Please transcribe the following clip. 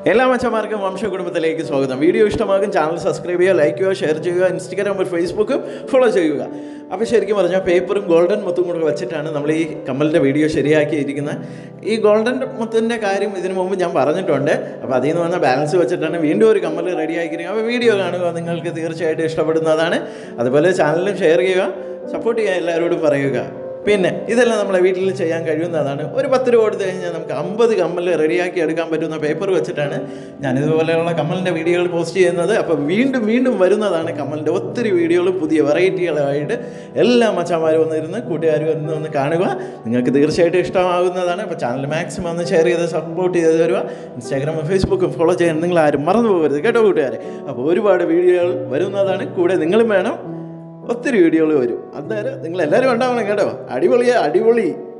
എല്ലാ മച്ചന്മാർക്കും വംശ കുടുംബത്തിലേക്ക് സ്വാഗതം വീഡിയോ ഇഷ്ടമാകും ചാനൽ സബ്സ്ക്രൈബ് ചെയ്യുക ലൈക്ക് ചെയ്യുക ഷെയർ ചെയ്യുക ഇൻസ്റ്റഗ്രാമിൽ ഫേസ്ബുക്കും ഫോളോ ചെയ്യുക അപ്പോൾ ശരിക്കും പറഞ്ഞാൽ പേപ്പറും ഗോൾഡൻ മുത്തും കൂടെ വെച്ചിട്ടാണ് നമ്മൾ ഈ കമ്മലിൻ്റെ വീഡിയോ ശരിയാക്കിയിരിക്കുന്നത് ഈ ഗോൾഡൻ മുത്തിൻ്റെ കാര്യം ഇതിനു മുമ്പ് ഞാൻ പറഞ്ഞിട്ടുണ്ട് അപ്പോൾ അതിൽ നിന്ന് വന്ന ബാലൻസ് വെച്ചിട്ടാണ് വീണ്ടും ഒരു കമ്മൽ റെഡിയാക്കിയിരിക്കുന്നത് അപ്പോൾ വീഡിയോ കാണുക നിങ്ങൾക്ക് തീർച്ചയായിട്ടും ഇഷ്ടപ്പെടുന്നതാണ് അതുപോലെ ചാനലും ഷെയർ ചെയ്യുക സപ്പോർട്ട് ചെയ്യുക എല്ലാവരോടും പറയുക പിന്നെ ഇതെല്ലാം നമ്മളെ വീട്ടിൽ ചെയ്യാൻ കഴിയുന്നതാണ് ഒരു പത്ത് രൂപ കൊടുത്തു കഴിഞ്ഞാൽ നമുക്ക് അമ്പത് കമ്മൽ റെഡിയാക്കി എടുക്കാൻ പറ്റുന്ന പേപ്പർ വെച്ചിട്ടാണ് ഞാൻ ഇതുപോലെയുള്ള കമ്മലിൻ്റെ വീഡിയോകൾ പോസ്റ്റ് ചെയ്യുന്നത് അപ്പോൾ വീണ്ടും വീണ്ടും വരുന്നതാണ് കമ്മലിൻ്റെ ഒത്തിരി വീഡിയോകളും പുതിയ വെറൈറ്റികളായിട്ട് എല്ലാ മച്ചന്മാരും വന്നിരുന്ന് കൂട്ടുകാരും ഒന്ന് ഒന്ന് കാണുക നിങ്ങൾക്ക് തീർച്ചയായിട്ടും ഇഷ്ടമാകുന്നതാണ് അപ്പോൾ ചാനൽ മാക്സിമം ഒന്ന് ഷെയർ ചെയ്ത് സപ്പോർട്ട് ചെയ്ത് തരുക ഇൻസ്റ്റാഗ്രാമും ഫേസ്ബുക്കും ഫോളോ ചെയ്യാൻ നിങ്ങൾ ആരും മറന്നു പോകരുത് കേട്ടോ കൂട്ടുകാരെ അപ്പോൾ ഒരുപാട് വീഡിയോകൾ വരുന്നതാണ് കൂടെ നിങ്ങളും വേണം ഒത്തിരി വീഡിയോകൾ വരും അന്നേരം നിങ്ങൾ എല്ലാവരും ഉണ്ടാവണം കേട്ടോ അടിപൊളിയാ അടിപൊളി